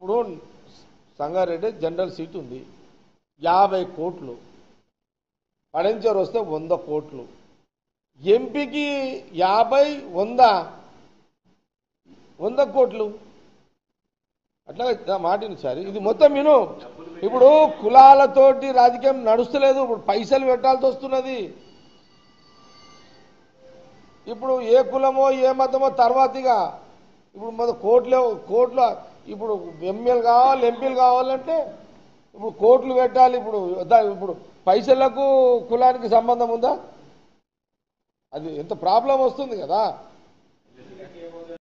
ఇప్పుడు Sangareddy general seat ఉంది యాభై కోట్లు పడంచర్ వస్తే వంద కోట్లు ఎంపీకి యాభై వంద వంద కోట్లు అట్లా నా మాటిని సార్ ఇది మొత్తం విను ఇప్పుడు కులాలతోటి రాజకీయం నడుస్తలేదు ఇప్పుడు పైసలు పెట్టాల్సి వస్తున్నది ఇప్పుడు ఏ కులమో ఏ మతమో తర్వాతిగా ఇప్పుడు మన కోట్లు కోట్ల ఇప్పుడు ఎమ్మెల్యే కావాలి ఎంపీలు కావాలంటే ఇప్పుడు కోట్లు పెట్టాలి ఇప్పుడు దా- ఇప్పుడు పైసలకు కులానికి సంబంధం ఉందా అది ఎంత ప్రాబ్లం వస్తుంది కదా